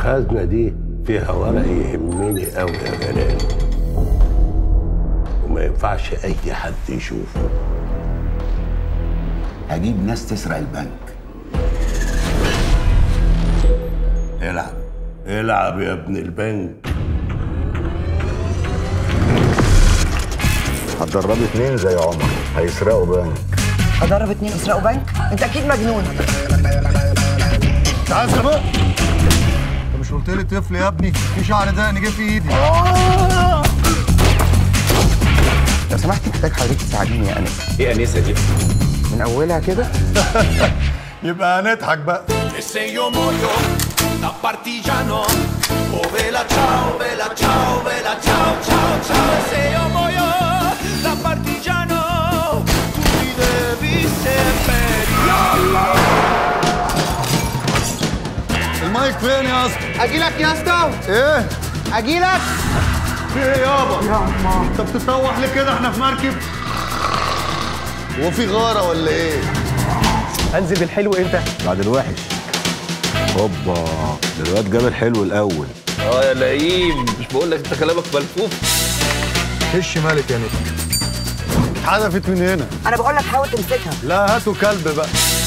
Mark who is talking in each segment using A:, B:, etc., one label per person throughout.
A: الخزنة دي فيها ورق يهمني قوي يا جلال وما ينفعش أي حد يشوفه
B: هجيب ناس تسرق البنك
A: العب العب يا ابن البنك
C: هتدربي اتنين زي عمر هيسرقوا بنك
D: اضرب اتنين يسرقوا بنك انت اكيد مجنون
E: تعال بقى انت مش قلت لي طفل يا ابني في شعر دقن جه في ايدي
F: لو سمحت محتاج حضرتك تساعديني يا انس
G: ايه انسه دي؟
F: من اولها كده
E: يبقى هنضحك بقى
H: E se io muoio da partigiano, oh vela ciao, vela ciao, vela ciao, ciao, ciao. E se io muoio da partigiano, tu mi devi seppellire.
E: المايك فين يا اسطى
F: اجيلك يا اسطى
E: ايه
F: اجيلك
E: في ايه يابا يا الله انت بتتسوح ليه كده احنا في مركب هو في غاره ولا ايه
G: انزل بالحلو امتى؟
C: بعد الوحش هوبا ده الواد جاب الحلو الاول
G: اه يا لئيم مش بقول لك انت كلامك ملفوف
E: هش مالك يا نت اتحذفت من هنا
D: انا بقول لك حاول تمسكها
E: لا هاتوا كلب بقى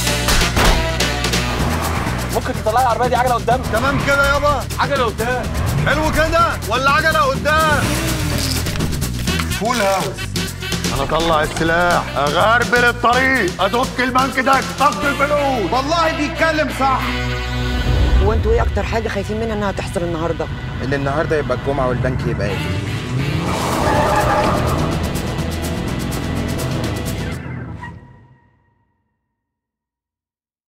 G: ممكن تطلعي العربيه دي عجله قدام
E: تمام كده يابا
G: عجله قدام
E: حلو كده ولا عجله قدام فول هاوس انا اطلع السلاح اغربل الطريق ادك البنك ده اخد الفلوس
F: والله بيتكلم صح
D: هو انتوا ايه اكتر حاجه خايفين منها انها تحصل النهارده
F: اللي النهارده يبقى الجمعه والبنك يبقى ايه